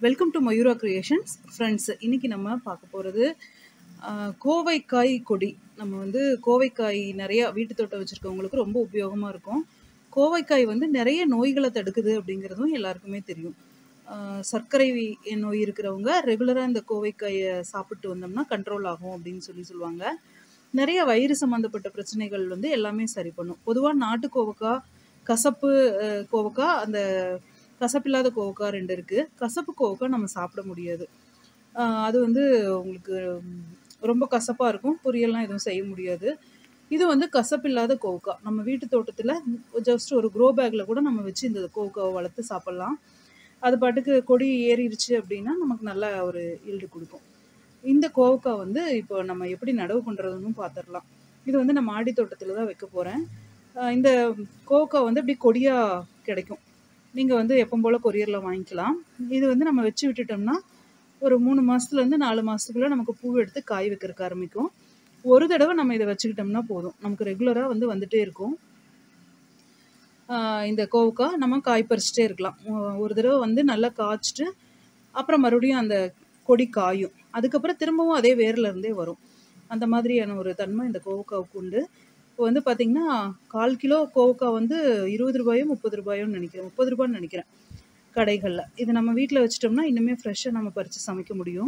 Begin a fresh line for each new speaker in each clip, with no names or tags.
welcome to Mayura creations friends இன்னைக்கு நம்ம பார்க்க போகிறது கோவைக்காய் கொடி நம்ம வந்து கோவைக்காய் நிறையா வீட்டு தோட்டம் வச்சுருக்கவங்களுக்கு ரொம்ப உபயோகமாக இருக்கும் கோவைக்காய் வந்து நிறைய நோய்களை தடுக்குது அப்படிங்கிறதும் எல்லாருக்குமே தெரியும் ஆஹ் சர்க்கரை வி- நோய் இருக்கிறவங்க ரெகுலராக இந்த கோவைக்காயை சாப்பிட்டு வந்தோம்னா கண்ட்ரோல் ஆகும் அப்படின்னு சொல்லி சொல்லுவாங்க நிறைய வயிறு சம்மந்தப்பட்ட பிரச்சனைகள் வந்து எல்லாமே சரி பண்ணும் பொதுவாக நாட்டு கோவக்காய் கசப்பு அஹ், கோவக்காய் அந்த கசப்பில்லாத கோவக்காய் ரெண்டு இருக்குது கசப்பு கோவக்காய் நம்ம சாப்பிட முடியாது ஆஹ் அது வந்து உங்களுக்கு ம், ரொம்ப கசப்பாக இருக்கும் பொரியல்லாம் எதுவும் செய்ய முடியாது இது வந்து கசப்பில்லாத கோவக்காய் நம்ம வீட்டு தோட்டத்தில் ஜஸ்ட் ஒரு க்ரோ பேக்கில் கூட நம்ம வச்சு இந்த கோவக்காவை வளர்த்து சாப்பிட்லாம் அது பாட்டுக்கு கொடி ஏறிடுச்சு அப்படின்னா நமக்கு நல்ல ஒரு ஈல்டு கொடுக்கும் இந்த கோவக்காய் வந்து இப்போ நம்ம எப்படி நடவு பண்ணுறதுன்னு பார்த்துடலாம் இது வந்து நான் மாடி தோட்டத்தில் தான் வைக்க போகிறேன் இந்த கோவக்காய் வந்து இப்படி கொடியாக கிடைக்கும் நீங்கள் வந்து எப்பவும் போல் கொரியரில் வாங்கிக்கலாம் இது வந்து நம்ம வச்சு விட்டுட்டோம்னா ஒரு மூணு மாதத்துலேருந்து நாலு மாதத்துக்குள்ளே நமக்கு பூ எடுத்து காய் வைக்கிறதுக்கு ஆரம்பிக்கும் ஒரு தடவை நம்ம இதை வச்சுக்கிட்டோம்னா போதும் நமக்கு ரெகுலராக வந்து வந்துட்டே இருக்கும் ஆஹ் இந்த கோவக்காய் நம்ம காய் பறிச்சுட்டே இருக்கலாம் ஒ- ஒரு தடவை வந்து நல்லா காய்ச்சிட்டு அப்புறம் மறுபடியும் அந்த கொடி காயும் அதுக்கப்புறம் திரும்பவும் அதே வேர்ல இருந்தே வரும் அந்த மாதிரியான ஒரு தன்மை இந்த கோவக்காவுக்கு உண்டு இப்போ வந்து பார்த்தீங்கன்னா கால் கிலோ கோவக்காய் வந்து இருபது ரூபாயோ முப்பது ரூபாயோன்னு நினைக்கிறேன் முப்பது ரூபான்னு நினைக்கிறேன் கடைகளில் இது நம்ம வீட்டில் வச்சிட்டோம்னா இன்னுமே ஃப்ரெஷ்ஷாக நம்ம பறித்து சமைக்க முடியும்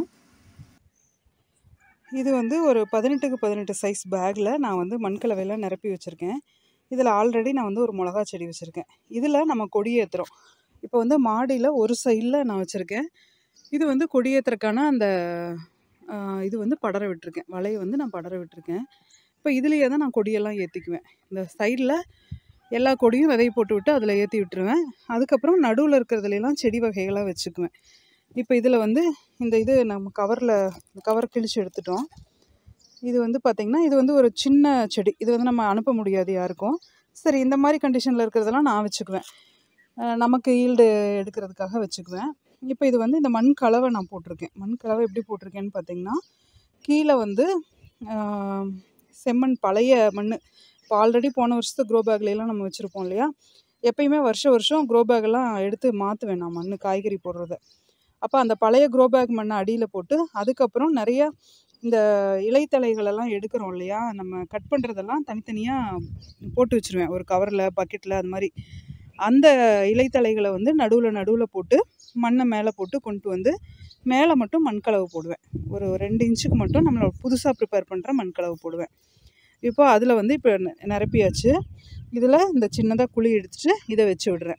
இது வந்து ஒரு பதினெட்டுக்கு பதினெட்டு சைஸ் பேக்கில் நான் வந்து மண்கலவையில் நிரப்பி வச்சுருக்கேன் இதில் ஆல்ரெடி நான் வந்து ஒரு மிளகா செடி வச்சுருக்கேன் இதில் நம்ம கொடியேற்றுறோம் இப்போ வந்து மாடியில் ஒரு சைடில் நான் வச்சுருக்கேன் இது வந்து கொடியேற்றுறக்கான அந்த ஆ, இது வந்து படர விட்டுருக்கேன் வலையை வந்து நான் படர விட்டுருக்கேன் இப்போ இதுலேயே தான் நான் கொடியெல்லாம் ஏற்றிக்குவேன் இந்த சைடில் எல்லா கொடியும் விதை போட்டு விட்டு அதில் ஏற்றி விட்டுருவேன் அதுக்கப்புறம் நடுவில் இருக்கிறதுலாம் செடி வகைகளாக வச்சுக்குவேன் இப்போ இதில் வந்து இந்த இது நம்ம கவரில் கவர் கிழிச்சு எடுத்துட்டோம் இது வந்து பார்த்திங்கன்னா இது வந்து ஒரு சின்ன செடி இது வந்து நம்ம அனுப்ப முடியாது யாருக்கும் சரி இந்த மாதிரி கண்டிஷனில் இருக்கிறதெல்லாம் நான் வச்சுக்குவேன் அஹ் நமக்கு ஈல்டு எடுக்கிறதுக்காக வச்சுக்குவேன் இப்போ இது வந்து இந்த மண் கலவை நான் போட்டிருக்கேன் மண் கலவை எப்படி போட்டிருக்கேன்னு பார்த்தீங்கன்னா கீழே வந்து ஆஹ், செம்மண் பழைய மண் இப்போ ஆல்ரெடி போன வருஷத்து க்ரோ பேக்லாம் நம்ம வச்சுருப்போம் இல்லையா எப்பயுமே வருஷம் வருஷம் க்ரோ பேக்கெல்லாம் எடுத்து மாற்றுவேன் நான் மண் காய்கறி போடுறத அப்போ அந்த பழைய க்ரோ பேக் மண்ணை அடியில் போட்டு அதுக்கப்புறம் நிறைய இந்த இலைத்தலைகளெல்லாம் எடுக்கிறோம் இல்லையா நம்ம கட் பண்ணுறதெல்லாம் தனித்தனியாக போட்டு வச்சுருவேன் ஒரு கவரில் பக்கெட்டில் அது மாதிரி அந்த இலைத்தலைகளை வந்து நடுவில் நடுவில் போட்டு மண்ணை மேலே போட்டு கொண்டு வந்து மேலே மட்டும் மண்கலவை போடுவேன் ஒரு ரெண்டு இன்ச்சுக்கு மட்டும் நம்மளோட புதுசாக ப்ரிப்பேர் பண்ணுற மண்கலவை போடுவேன் இப்போ அதில் வந்து இப்போ நி- நிரப்பியாச்சு இதில் இந்த சின்னதாக குழி எடுத்துட்டு இதை வச்சு விடுறேன்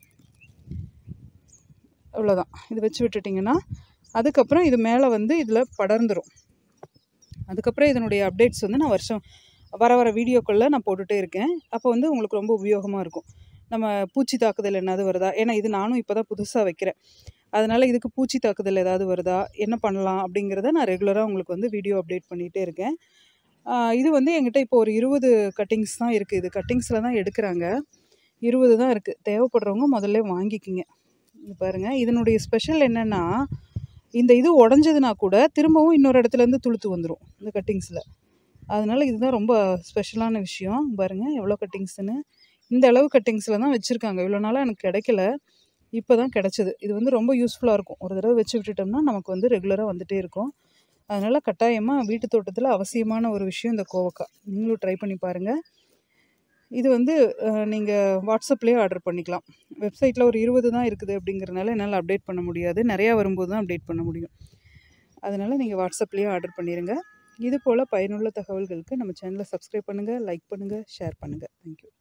அவ்வளோதான் இது வச்சு விட்டுட்டிங்கன்னா அதுக்கப்புறம் இது மேலே வந்து இதில் படர்ந்துடும் அதுக்கப்புறம் இதனுடைய அப்டேட்ஸ் வந்து நான் வருஷம் வர வர வீடியோக்களில் நான் போட்டுகிட்டே இருக்கேன் அப்போ வந்து உங்களுக்கு ரொம்ப உபயோகமாக இருக்கும் நம்ம பூச்சி தாக்குதல் என்னது வருதா ஏன்னா இது நானும் இப்போ தான் புதுசாக வைக்கிறேன் அதனால் இதுக்கு பூச்சி தாக்குதல் ஏதாவது வருதா என்ன பண்ணலாம் அப்படிங்கிறத நான் ரெகுலராக உங்களுக்கு வந்து வீடியோ அப்டேட் பண்ணிகிட்டே இருக்கேன் ஆஹ் இது வந்து என்கிட்ட இப்போ ஒரு இருபது கட்டிங்ஸ் தான் இருக்குது இது கட்டிங்ஸில் தான் எடுக்கிறாங்க இருபது தான் இருக்குது தேவைப்படுறவங்க முதல்ல வாங்கிக்கிங்க இது பாருங்கள் இதனுடைய ஸ்பெஷல் என்னென்னா இந்த இது உடஞ்சதுனா கூட திரும்பவும் இன்னொரு இடத்துலேருந்து துளுத்து வந்துடும் இந்த கட்டிங்ஸில் அதனால இதுதான் ரொம்ப ஸ்பெஷலான விஷயம் பாருங்கள் எவ்வளோ கட்டிங்ஸ்னு இந்த அளவு கட்டிங்ஸில் தான் வச்சுருக்காங்க இவ்வளோ நாளாக எனக்கு கிடைக்கல இப்போ தான் கிடச்சிது இது வந்து ரொம்ப யூஸ்ஃபுல்லாக இருக்கும் ஒரு தடவை வச்சு விட்டுட்டோம்னா நமக்கு வந்து ரெகுலராக வந்துட்டே இருக்கும் அதனால் கட்டாயமாக வீட்டு தோட்டத்தில் அவசியமான ஒரு விஷயம் இந்த கோவக்காய் நீங்களும் ட்ரை பண்ணி பாருங்கள் இது வந்து நீங்கள் வாட்ஸ்அப்லேயே ஆர்டர் பண்ணிக்கலாம் வெப்சைட்டில் ஒரு இருபது தான் இருக்குது அப்படிங்கிறனால என்னால் அப்டேட் பண்ண முடியாது நிறையா வரும்போது தான் அப்டேட் பண்ண முடியும் அதனால் நீங்கள் வாட்ஸ்அப்லேயே ஆர்டர் பண்ணிடுங்க இது போல் பயனுள்ள தகவல்களுக்கு நம்ம சேனலை சப்ஸ்கிரைப் பண்ணுங்கள் லைக் பண்ணுங்கள் ஷேர் பண்ணுங்கள் தேங்க்யூ